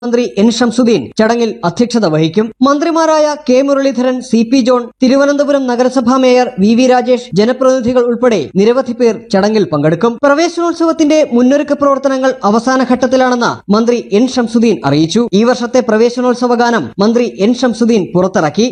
മന്ത്രി എൻ ഷംസുദ്ദീൻ ചടങ്ങിൽ അധ്യക്ഷത വഹിക്കും മന്ത്രിമാരായ K Muraleedharan C P John Thiruvananthapuram നഗരസഭാ മേയർ വി വി രാജേഷ് ജനപ്രതിനിധികൾ ഉൾപ്പെടെ നിരവധി പേർ ചടങ്ങിൽ പങ്കെടുക്കും പ്രവേശനോത്സവത്തിന്റെ മുന്നൊരുക്ക പ്രവർത്തനങ്ങൾ അവസാന ഘട്ടത്തിലാണെന്ന് മന്ത്രി എൻ ഷംസുദ്ദീൻ അറിയിച്ചു ഈ വർഷത്തെ പ്രവേശനോത്സവ ഗാനം മന്ത്രി എൻ ഷംസുദ്ദീൻ പുറത്തിറക്കി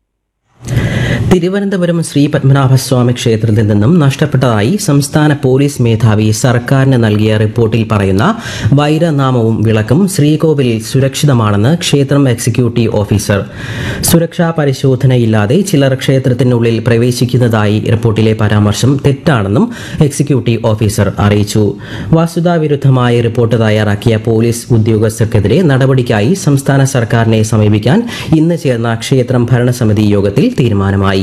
തിരുവനന്തപുരം ശ്രീ പത്മനാഭസ്വാമി ക്ഷേത്രത്തിൽ നിന്നും നഷ്ടപ്പെട്ടതായി സംസ്ഥാന പോലീസ് മേധാവി സർക്കാരിന് നൽകിയ റിപ്പോർട്ടിൽ പറയുന്ന വൈരനാമവും വിളക്കും ശ്രീകോവിലിൽ സുരക്ഷിതമാണെന്ന് ക്ഷേത്രം എക്സിക്യൂട്ടീവ് ഓഫീസർ സുരക്ഷാ പരിശോധനയില്ലാതെ ചിലർ ക്ഷേത്രത്തിനുള്ളിൽ പ്രവേശിക്കുന്നതായി റിപ്പോർട്ടിലെ പരാമർശം തെറ്റാണെന്നും എക്സിക്യൂട്ടീവ് ഓഫീസർ അറിയിച്ചു വസ്തുതാവിരുദ്ധമായ റിപ്പോർട്ട് തയ്യാറാക്കിയ പോലീസ് ഉദ്യോഗസ്ഥർക്കെതിരെ നടപടിക്കായി സംസ്ഥാന സർക്കാരിനെ സമീപിക്കാൻ ഇന്ന് ചേർന്ന ക്ഷേത്രം ഭരണസമിതി യോഗത്തിൽ തീരുമാനമായി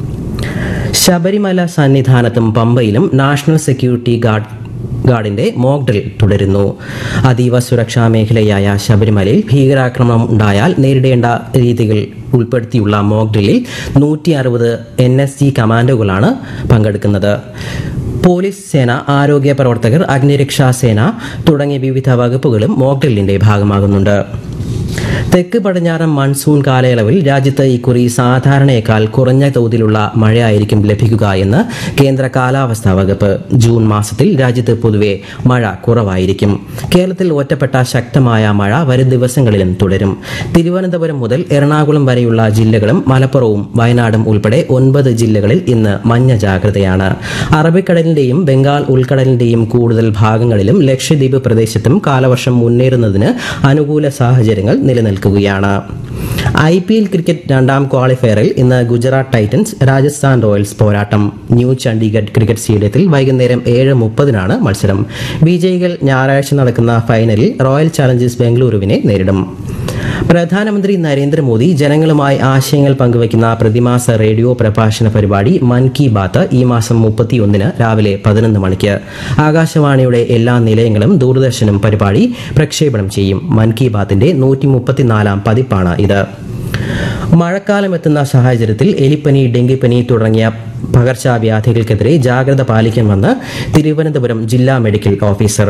ശബരിമല സന്നിധാനത്തും പമ്പയിലും നാഷണൽ സെക്യൂരിറ്റി ഗാർഡ് ഗാർഡിന്റെ മോക്ക് ഡ്രിൽ തുടരുന്നു അതീവ സുരക്ഷാ മേഖലയായ ശബരിമലയിൽ ഭീകരാക്രമണം ഉണ്ടായാൽ നേരിടേണ്ട രീതികൾ ഉൾപ്പെടുത്തിയുള്ള മോക്ക് ഡ്രില്ലിൽ നൂറ്റി അറുപത് എൻ എസ് ജി കമാൻഡോകളാണ് പങ്കെടുക്കുന്നത് പോലീസ് സേന ആരോഗ്യ പ്രവർത്തകർ അഗ്നിരക്ഷാ സേന തുടങ്ങിയ വിവിധ വകുപ്പുകളും മോക്ക് ഡ്രില്ലിന്റെ ഭാഗമാകുന്നുണ്ട് തെക്ക് പടിഞ്ഞാറൻ മൺസൂൺ കാലയളവിൽ രാജ്യത്ത് ഇക്കുറി സാധാരണയേക്കാൾ കുറഞ്ഞ തോതിലുള്ള മഴയായിരിക്കും ലഭിക്കുക എന്ന് കേന്ദ്ര കാലാവസ്ഥാ വകുപ്പ് ജൂൺ മാസത്തിൽ രാജ്യത്ത് പൊതുവെ മഴ കുറവായിരിക്കും കേരളത്തിൽ ഒറ്റപ്പെട്ട ശക്തമായ മഴ വരും ദിവസങ്ങളിലും തുടരും തിരുവനന്തപുരം മുതൽ എറണാകുളം വരെയുള്ള ജില്ലകളും മലപ്പുറവും വയനാടും ഉൾപ്പെടെ ഒൻപത് ജില്ലകളിൽ ഇന്ന് മഞ്ഞ ജാഗ്രതയാണ് അറബിക്കടലിന്റെയും ബംഗാൾ ഉൾക്കടലിന്റെയും കൂടുതൽ ഭാഗങ്ങളിലും ലക്ഷദ്വീപ് പ്രദേശത്തും കാലവർഷം മുന്നേറുന്നതിന് അനുകൂല സാഹചര്യങ്ങൾ നിലനിൽക്കുകയാണ് ഐ പി എൽ ക്രിക്കറ്റ് രണ്ടാം ക്വാളിഫയറിൽ ഇന്ന് ഗുജറാത്ത് ടൈറ്റൻസ് രാജസ്ഥാൻ റോയൽസ് പോരാട്ടം ന്യൂ ചണ്ഡീഗഡ് ക്രിക്കറ്റ് സ്റ്റേഡിയത്തിൽ വൈകുന്നേരം ഏഴ് മുപ്പതിനാണ് മത്സരം വിജയികൾ ഞായറാഴ്ച നടക്കുന്ന ഫൈനലിൽ റോയൽ ചാലഞ്ചേഴ്സ് ബംഗളൂരുവിനെ നേരിടും പ്രധാനമന്ത്രി നരേന്ദ്രമോദി ജനങ്ങളുമായി ആശയങ്ങൾ പങ്കുവയ്ക്കുന്ന പ്രതിമാസ റേഡിയോ പ്രഭാഷണ പരിപാടി മൻ കി ബാത്ത് ഈ മാസം മുപ്പത്തിയൊന്നിന് രാവിലെ പതിനൊന്ന് മണിക്ക് ആകാശവാണിയുടെ എല്ലാ നിലയങ്ങളും ദൂരദർശനും പരിപാടി പ്രക്ഷേപണം ചെയ്യും മൻ കി ബാത്തിന്റെ നൂറ്റി മുപ്പത്തിനാലാം പതിപ്പാണ് ഇത് മഴക്കാലം എത്തുന്ന സാഹചര്യത്തിൽ എലിപ്പനി ഡെങ്കിപ്പനി തുടങ്ങിയ പകർച്ചവ്യാധികൾക്കെതിരെ ജാഗ്രത പാലിക്കണമെന്ന് തിരുവനന്തപുരം ജില്ലാ മെഡിക്കൽ ഓഫീസർ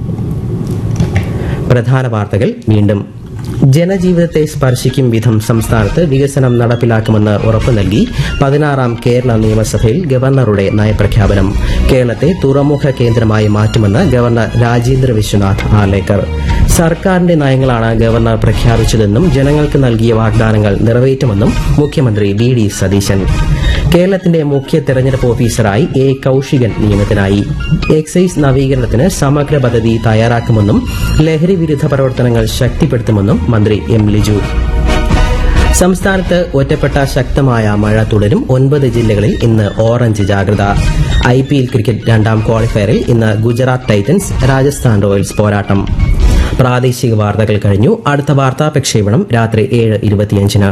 പ്രധാന വാർത്തകൾ വീണ്ടും ജനജീവിതത്തെ സ്പർശിക്കും വിധം സംസ്ഥാനത്ത് വികസനം നടപ്പിലാക്കുമെന്ന് ഉറപ്പു നൽകി പതിനാറാം കേരള നിയമസഭയിൽ ഗവർണറുടെ നയപ്രഖ്യാപനം കേരളത്തെ തുറമുഖ കേന്ദ്രമായി മാറ്റുമെന്ന് ഗവർണർ രാജേന്ദ്ര വിശ്വനാഥ് ആലേക്കർ സർക്കാരിന്റെ നയങ്ങളാണ് ഗവർണർ പ്രഖ്യാപിച്ചതെന്നും ജനങ്ങൾക്ക് നൽകിയ വാഗ്ദാനങ്ങൾ നിറവേറ്റുമെന്നും മുഖ്യമന്ത്രി വി ഡി സതീശൻ കേരളത്തിന്റെ മുഖ്യ തെരഞ്ഞെടുപ്പ് ഓഫീസറായി എ കൌശികൻ നിയമത്തിനായി എക്സൈസ് നവീകരണത്തിന് സമഗ്ര പദ്ധതി തയ്യാറാക്കുമെന്നും ലഹരി വിരുദ്ധ പ്രവർത്തനങ്ങൾ ശക്തിപ്പെടുത്തുമെന്നും മന്ത്രി എം ലിജു സംസ്ഥാനത്ത് ഒറ്റപ്പെട്ട ശക്തമായ മഴ തുടരും ഒൻപത് ജില്ലകളിൽ ഇന്ന് ഓറഞ്ച് ജാഗ്രത ഐ പി എൽ ക്രിക്കറ്റ് രണ്ടാം ക്വാളിഫയറിൽ ഇന്ന് ഗുജറാത്ത് ടൈറ്റൻസ് രാജസ്ഥാൻ റോയൽസ് പോരാട്ടം പ്രാദേശിക വാർത്തകൾ കഴിഞ്ഞു അടുത്ത വാർത്താ പ്രക്ഷേപണം രാത്രി ഏഴ് ഇരുപത്തിയഞ്ചിന്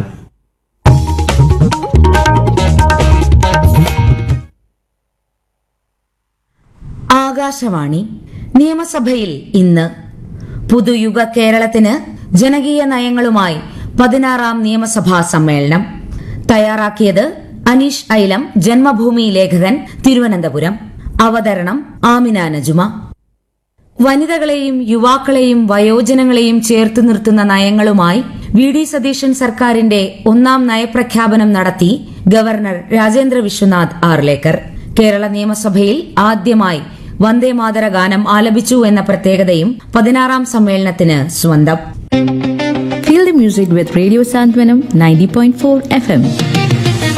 ആകാശവാണി നിയമസഭയിൽ ഇന്ന് പുതുയുഗ കേരളത്തിന് ജനകീയ നയങ്ങളുമായി പതിനാറാം നിയമസഭാ സമ്മേളനം തയ്യാറാക്കിയത് അനീഷ് ഐലം ജന്മഭൂമി ലേഖകൻ തിരുവനന്തപുരം അവതരണം ആമിന നജുമ വനിതകളെയും യുവാക്കളെയും വയോജനങ്ങളെയും ചേർത്ത് നിർത്തുന്ന നയങ്ങളുമായി വി ഡി സതീശൻ സർക്കാരിന്റെ ഒന്നാം നയപ്രഖ്യാപനം നടത്തി ഗവർണർ രാജേന്ദ്ര വിശ്വനാഥ് ആർലേക്കർ കേരള നിയമസഭയിൽ ആദ്യമായി വന്ദേമാതര ഗാനം ആലപിച്ചു എന്ന പ്രത്യേകതയും പതിനാറാം സമ്മേളനത്തിന് സ്വന്തം Feel the music with Radio Santwanam 90.4 FM.